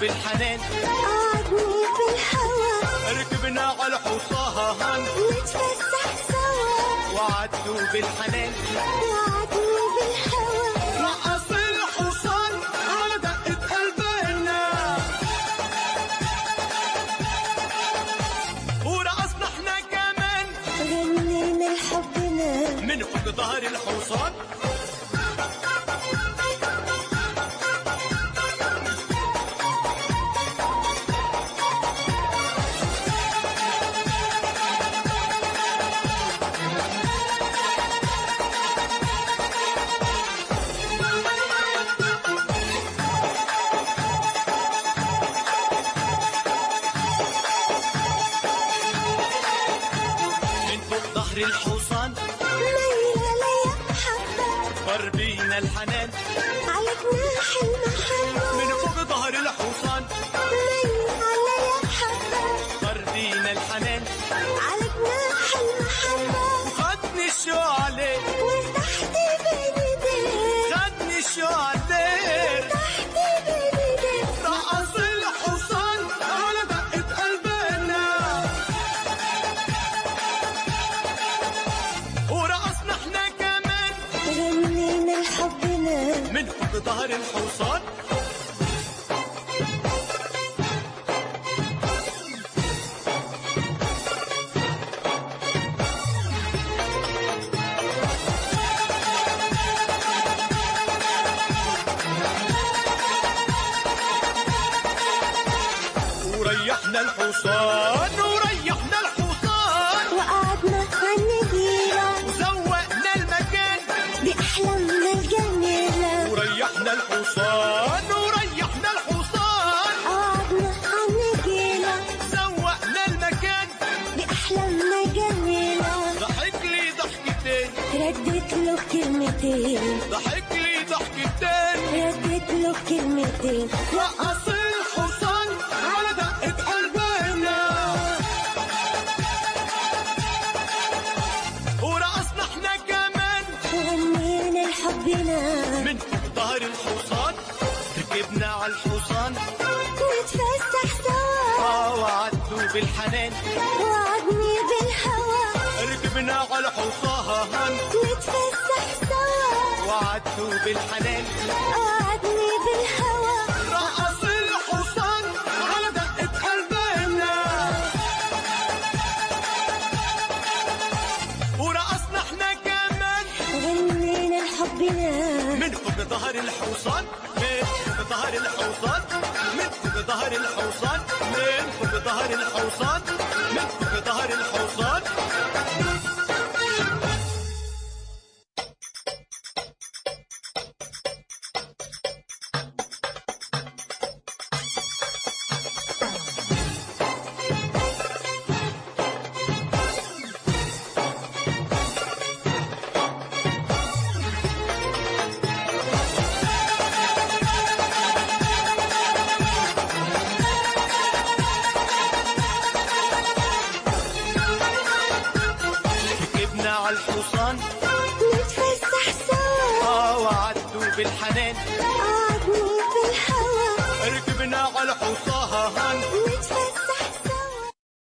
بالحنان قعدني بالهوى ركبنا على الحصان نتفسح سوا وعدوا بالحنان وعدني بالهوى رقص الحصان على دقة قلبنا ورقصنا احنا كمان غنينا لحبنا من فوق ظهر الحصان من فوق ظهر الحصان ميلة ليا حبة طر بينا الحنان على جناح المحبة من فوق ظهر الحصان ميلة ليا حبة طر بينا الحنان على جناح المحبة خدني الشو عليه وارتحت بين ايديك خدني الشو عليه ارتحت بين ايديك رقص الحصان على دقة قلبنا ورقصنا احنا كمان غنينا لحبنا من فوق ظهر الحصان وريحنا الحصان وريحنا الحصان وقعدنا عالنجيلة وزوقنا المكان بأحلامنا الجميلة وريحنا الحصان وريحنا الحصان قعدنا عالنجيلة زوقنا المكان بأحلامنا جميلة ضحك لي ضحكتين رديت له كلمتين ضحك لي ضحكتين رديت له كلمتين رقص الحصان على دقة قلبنا ورقصنا احنا كمان وغنينا لحبنا من فوق ظهر الحصان ركبنا على الحصان نتفسح سوا اه وعدوا بالحنان وعدني بالهوى ركبنا على الحصان نتفسح سوا وعدوا بالحنان وعدني بالهوى رقص الحصان على دقة قلبنا ورقصنا احنا كمان غنينا لحبنا من فوق ظهر الحصان من فوق ظهر الحصان من فوق ظهر الحصان من فوق ظهر الحصان من فوق ظهر الحصان ركبنا على الحصان نتفسح سوا اه وعدوا بالحنان قعدني